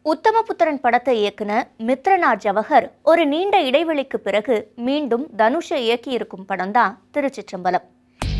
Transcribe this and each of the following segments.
உத்தமபுத்திரன் படத்தை இயக்குன மித்ரனா ஜவஹர் ஒரு நீண்ட இடைவெளிக்கு பிறகு மீண்டும் தனுஷை இயக்கியிருக்கும் படம் தான் திருச்சிற்றம்பலம்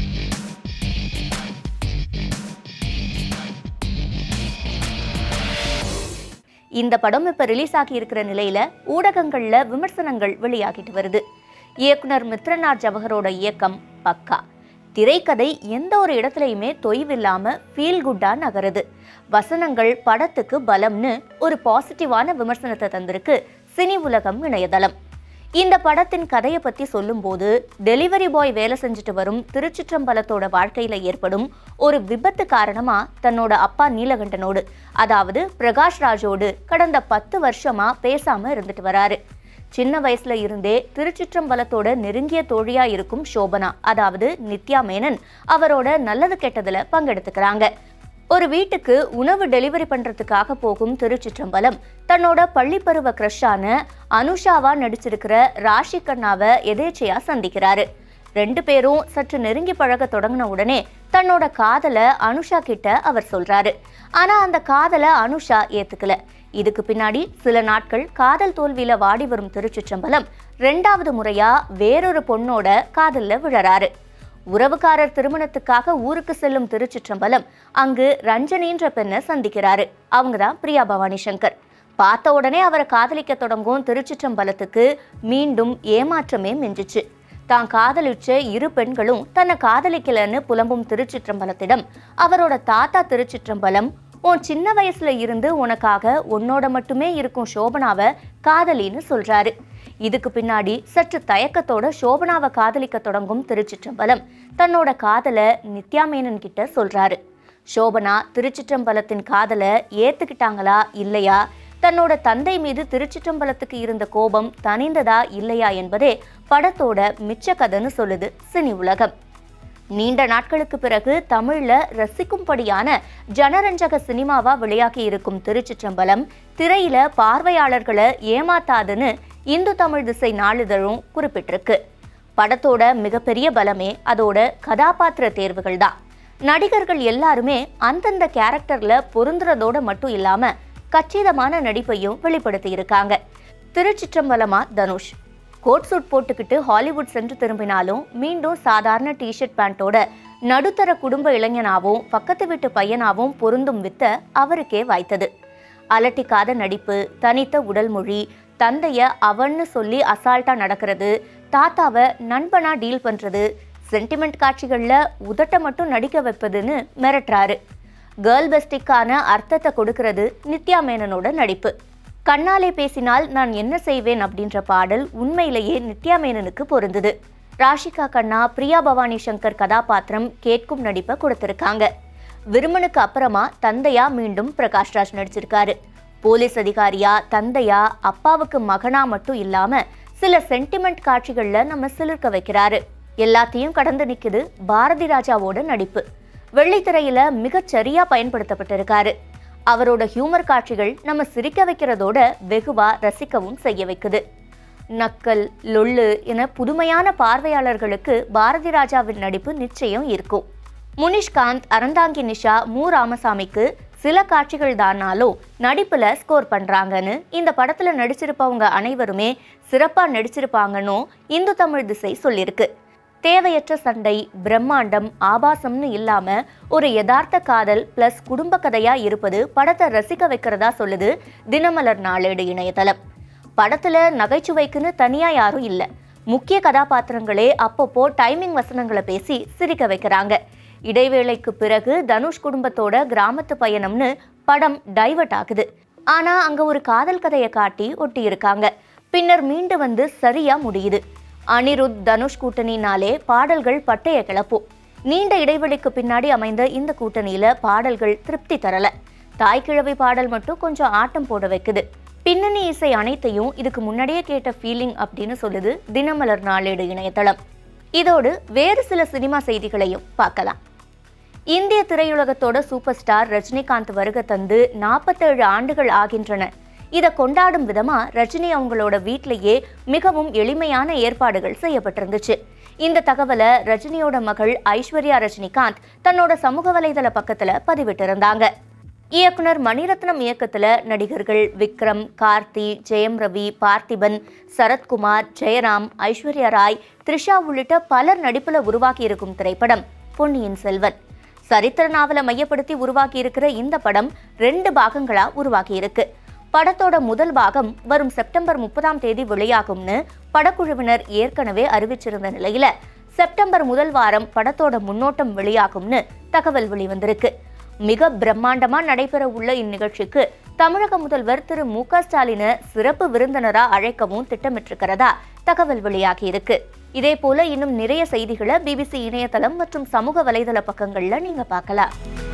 இந்த படம் இப்ப ரிலீஸ் ஆகி இருக்கிற நிலையில ஊடகங்கள்ல விமர்சனங்கள் வெளியாகிட்டு வருது இயக்குனர் மித்ரநாத் ஜவஹரோட இயக்கம் பக்கா திரைக்கதை எந்த ஒரு இடத்துலையுமே தொய்வில்லாம ஃபீல் குட்டா நகருது வசனங்கள் படத்துக்கு பலம்னு ஒரு பாசிட்டிவான விமர்சனத்தை தந்திருக்கு சினி உலகம் இணையதளம் இந்த படத்தின் கதையை பத்தி சொல்லும்போது டெலிவரி பாய் வேலை செஞ்சுட்டு வரும் திருச்சிற்றம்பலத்தோட வாழ்க்கையில ஏற்படும் ஒரு விபத்து காரணமா தன்னோட அப்பா நீலகண்டனோடு அதாவது பிரகாஷ் ராஜோடு கடந்த பத்து வருஷமா பேசாம இருந்துட்டு வராரு சின்ன வயசுல இருந்தே திருச்சிற்றம்பலத்தோட நெருங்கிய தோழியா இருக்கும் சோபனா அதாவது நித்யா மேனன் அவரோட நல்லது கெட்டதுல பங்கெடுத்துக்கிறாங்க ஒரு வீட்டுக்கு உணவு டெலிவரி பண்றதுக்காக போகும் திருச்சிற்றம்பலம் தன்னோட பள்ளிப்பருவ கிரஷான அனுஷாவா நடிச்சிருக்கிற ராஷி கண்ணாவை எதேச்சையா சந்திக்கிறாரு ரெண்டு பேரும் சற்று நெருங்கி பழக தொடங்கின உடனே தன்னோட காதல அனுஷா கிட்ட அவர் சொல்றாரு ஆனா அந்த காதல அனுஷா ஏத்துக்கல இதுக்கு பின்னாடி சில நாட்கள் காதல் தோல்வியில வாடி வரும் திருச்சிற்றம்பலம் ரெண்டாவது முறையா வேறொரு பொண்ணோட காதல்ல விழறாரு உறவுக்காரர் திருமணத்துக்காக ஊருக்கு செல்லும் திருச்சிற்றம்பலம் அங்கு ரஞ்சனின்ற பெண்ணை சந்திக்கிறாரு அவங்க தான் பிரியா பவானி சங்கர் பார்த்த உடனே அவரை காதலிக்க தொடங்கும் திருச்சிற்றம்பலத்துக்கு மீண்டும் ஏமாற்றமே மிஞ்சிச்சு தான் காதலிச்ச இரு பெண்களும் தன்னை காதலிக்கலன்னு புலம்பும் திருச்சிற்றம்பலத்திடம் அவரோட தாத்தா திருச்சிற்றம்பலம் உன் சின்ன வயசுல இருந்து உனக்காக உன்னோட மட்டுமே இருக்கும் சோபனாவை காதலின்னு சொல்றாரு இதுக்கு பின்னாடி சற்று தயக்கத்தோட சோபனாவை காதலிக்க தொடங்கும் திருச்சிற்றம்பலம் தன்னோட காதலை நித்யா மேனன் கிட்ட சொல்றாரு சோபனா திருச்சிற்றம்பலத்தின் காதலை ஏத்துக்கிட்டாங்களா இல்லையா தன்னோட தந்தை மீது திருச்சிற்றம்பலத்துக்கு இருந்த கோபம் தணிந்ததா இல்லையா என்பதே படத்தோட மிச்ச கதைன்னு சொல்லுது சினி உலகம் நீண்ட நாட்களுக்கு பிறகு தமிழ்ல ரசிக்கும்படியான ஜனரஞ்சக சினிமாவா வெளியாகி இருக்கும் திருச்சிற்றம்பலம் திரையில பார்வையாளர்களை ஏமாத்தாதுன்னு இந்து தமிழ் திசை நாளிதழும் குறிப்பிட்டிருக்கு படத்தோட மிகப்பெரிய பலமே அதோட கதாபாத்திர தேர்வுகள் தான் நடிகர்கள் எல்லாருமே அந்தந்த கேரக்டர்ல பொருந்துறதோட மட்டும் இல்லாம கச்சிதமான நடிப்பையும் வெளிப்படுத்தி இருக்காங்க திருச்சிற்றம்பலமா தனுஷ் கோட் சூட் போட்டுக்கிட்டு ஹாலிவுட் சென்று திரும்பினாலும் மீண்டும் சாதாரண டிஷர்ட் பேண்டோட நடுத்தர குடும்ப இளைஞனாவும் பக்கத்து வீட்டு பையனாவும் பொருந்தும் வித்த அவருக்கே வாய்த்தது அலட்டிக்காத நடிப்பு தனித்த உடல் மொழி தந்தைய அவன்னு சொல்லி அசால்ட்டா நடக்கிறது தாத்தாவை நண்பனா டீல் பண்றது சென்டிமெண்ட் காட்சிகள்ல உதட்ட மட்டும் நடிக்க வைப்பதுன்னு மிரட்டுறாரு கேர்ள் பெஸ்டிக்கான அர்த்தத்தை கொடுக்கிறது நித்யா மேனனோட நடிப்பு கண்ணாலே பேசினால் நான் என்ன செய்வேன் அப்படின்ற பாடல் உண்மையிலேயே நித்யா மேனனுக்கு பொருந்தது ராஷிகா கண்ணா பிரியா பவானி சங்கர் கதாபாத்திரம் கேட்கும் நடிப்பை கொடுத்திருக்காங்க விருமனுக்கு அப்புறமா தந்தையா மீண்டும் பிரகாஷ்ராஜ் நடிச்சிருக்காரு போலீஸ் அதிகாரியா தந்தையா அப்பாவுக்கு மகனா மட்டும் இல்லாம சில சென்டிமெண்ட் காட்சிகள்ல நம்ம சிலிர்க்க வைக்கிறாரு எல்லாத்தையும் கடந்து நிக்குது பாரதி ராஜாவோட நடிப்பு வெள்ளித்திரையில மிகச் சரியா பயன்படுத்தப்பட்டிருக்காரு அவரோட ஹியூமர் காட்சிகள் நம்ம சிரிக்க வைக்கிறதோட வெகுவா ரசிக்கவும் செய்ய வைக்குது நக்கல் லொள்ளு என புதுமையான பார்வையாளர்களுக்கு பாரதி ராஜாவின் நடிப்பு நிச்சயம் இருக்கும் முனிஷ்காந்த் அறந்தாங்கி நிஷா மு ராமசாமிக்கு சில காட்சிகள் தானாலும் நடிப்புல ஸ்கோர் பண்றாங்கன்னு இந்த படத்துல நடிச்சிருப்பவங்க அனைவருமே சிறப்பா நடிச்சிருப்பாங்கன்னு இந்து தமிழ் திசை சொல்லியிருக்கு தேவையற்ற சண்டை பிரம்மாண்டம் ஆபாசம்னு இல்லாம ஒரு யதார்த்த காதல் பிளஸ் குடும்ப கதையா இருப்பது படத்தை ரசிக்க வைக்கிறதா சொல்லுது தினமலர் நாளேடு இணையதளம் படத்துல நகைச்சுவைக்குன்னு தனியா யாரும் இல்ல முக்கிய கதாபாத்திரங்களே அப்பப்போ டைமிங் வசனங்களை பேசி சிரிக்க வைக்கிறாங்க இடைவேளைக்கு பிறகு தனுஷ் குடும்பத்தோட கிராமத்து பயணம்னு படம் டைவர்ட் ஆகுது ஆனா அங்க ஒரு காதல் கதையை காட்டி ஒட்டி இருக்காங்க பின்னர் மீண்டு வந்து சரியா முடியுது அனிருத் தனுஷ் கூட்டணினாலே பாடல்கள் பட்டைய கிளப்பும் நீண்ட இடைவெளிக்கு பின்னாடி அமைந்த இந்த கூட்டணியில பாடல்கள் திருப்தி தரல தாய்க்கிழவி பாடல் மட்டும் கொஞ்சம் ஆட்டம் போட வைக்குது பின்னணி இசை அனைத்தையும் இதுக்கு முன்னாடியே கேட்ட ஃபீலிங் அப்படின்னு சொல்லுது தினமலர் நாளேடு இணையதளம் இதோடு வேறு சில சினிமா செய்திகளையும் பார்க்கலாம் இந்திய திரையுலகத்தோட சூப்பர் ஸ்டார் ரஜினிகாந்த் வருகை தந்து நாற்பத்தேழு ஆண்டுகள் ஆகின்றன இதை கொண்டாடும் விதமா ரஜினி அவங்களோட வீட்டிலேயே மிகவும் எளிமையான ஏற்பாடுகள் செய்யப்பட்டிருந்துச்சு இந்த தகவலை ரஜினியோட மகள் ஐஸ்வர்யா ரஜினிகாந்த் தன்னோட சமூக வலைதள பக்கத்துல பதிவிட்டிருந்தாங்க இயக்குனர் மணிரத்னம் இயக்கத்துல நடிகர்கள் விக்ரம் கார்த்தி ஜெயம் ரவி பார்த்திபன் சரத்குமார் ஜெயராம் ஐஸ்வர்யா ராய் த்ரிஷா உள்ளிட்ட பலர் நடிப்புல உருவாக்கி இருக்கும் திரைப்படம் பொன்னியின் செல்வன் சரித்திர நாவலை மையப்படுத்தி உருவாக்கி இருக்கிற இந்த படம் ரெண்டு பாகங்களா உருவாக்கி இருக்கு படத்தோட முதல் பாகம் வரும் செப்டம்பர் முப்பதாம் தேதி வெளியாகும்னு படக்குழுவினர் ஏற்கனவே அறிவிச்சிருந்த நிலையில செப்டம்பர் முதல் வாரம் படத்தோட முன்னோட்டம் வெளியாகும்னு தகவல் வெளிவந்திருக்கு மிக பிரம்மாண்டமா நடைபெற உள்ள இந்நிகழ்ச்சிக்கு தமிழக முதல்வர் திரு மு க ஸ்டாலினை சிறப்பு விருந்தினரா அழைக்கவும் திட்டமிட்டிருக்கிறதா தகவல் வெளியாகி இருக்கு இதே போல இன்னும் நிறைய செய்திகளை பிபிசி இணையதளம் மற்றும் சமூக வலைதள பக்கங்கள்ல நீங்க பார்க்கலாம்